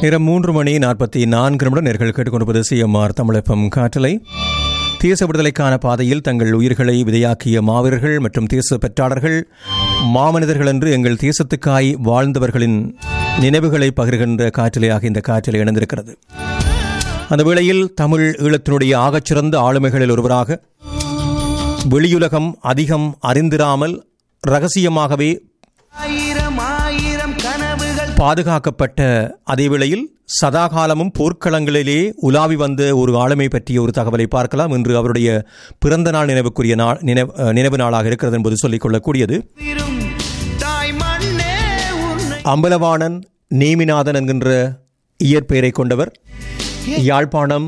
நேரம் மூன்று மணி நாற்பத்தி நான்கு நிமிடம் நேர்கள் கேட்டுக்கொண்டிருப்பது சிஎம்ஆர் தமிழப்பம் காற்றலை தேச விடுதலைக்கான பாதையில் தங்கள் உயிர்களை விதையாக்கிய மாவீரர்கள் மற்றும் தேச பெற்றாளர்கள் மாமனிதர்கள் என்று எங்கள் தேசத்துக்காய் வாழ்ந்தவர்களின் நினைவுகளை பகிர்கின்ற காற்றிலையாக இந்த காற்றிலை இணைந்திருக்கிறது அந்த வேளையில் தமிழ் ஈழத்தினுடைய ஆகச்சிறந்த ஆளுமைகளில் ஒருவராக வெளியுலகம் அதிகம் அறிந்திராமல் ரகசியமாகவே ஆயிரம் ஆயிரம் கனவுகள் பாதுகாக்கப்பட்ட அதே வேளையில் சதாகாலமும் போர்க்களங்களிலே உலாவி வந்த ஒரு ஆளுமை பற்றிய ஒரு தகவலை பார்க்கலாம் இன்று அவருடைய பிறந்த நாள் நினைவுக்குரிய நாள் நினைவு அஹ், நினைவு நாளாக இருக்கிறது என்பது சொல்லிக் கொள்ளக்கூடியது திரும் தாய் மண்ணே உன்னை அம்பலவாணன் நேமிநாதன் என்கின்ற இயற்பெயரை கொண்டவர் யாழ்ப்பாணம்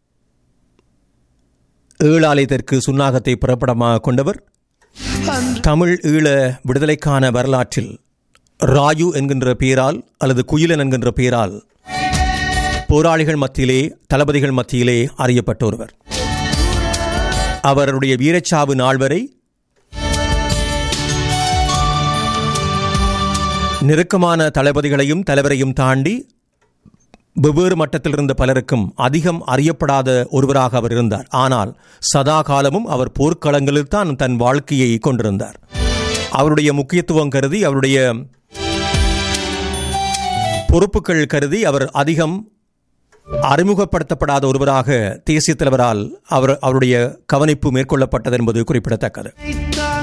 ஏழாலை தெற்கு சுன்னாகத்தை புறப்படமாக கொண்டவர் அன்று தமிழ் ஈழ விடுதலைக்கான வரலாற்றில் ராயு என்கின்ற பெயரால் அல்லது குயிலன் என்கின்ற பெயரால் போராளிகள் மத்தியிலே தளபதிகள் மத்தியிலே அறியப்பட்ட ஒருவர் அவருடைய வீரச்சாவு நாள் வரை நெருக்கமான தளபதிகளையும் தலைவரையும் தாண்டி வெவ்வேறு மட்டத்தில் இருந்த பலருக்கும் அதிகம் அறியப்படாத ஒருவராக அவர் இருந்தார் ஆனால் சதா காலமும் அவர் போர்க்களங்களில் தான் தன் வாழ்க்கையை கொண்டிருந்தார் அவருடைய முக்கியத்துவம் கருதி அவருடைய பொறுப்புகள் கருதி அவர் அதிகம் அறிமுகப்படுத்தப்படாத ஒருவராக தேசிய தலைவரால் அவர் அவருடைய கவனிப்பு மேற்கொள்ளப்பட்டது என்பது குறிப்பிடத்தக்கது இட்ட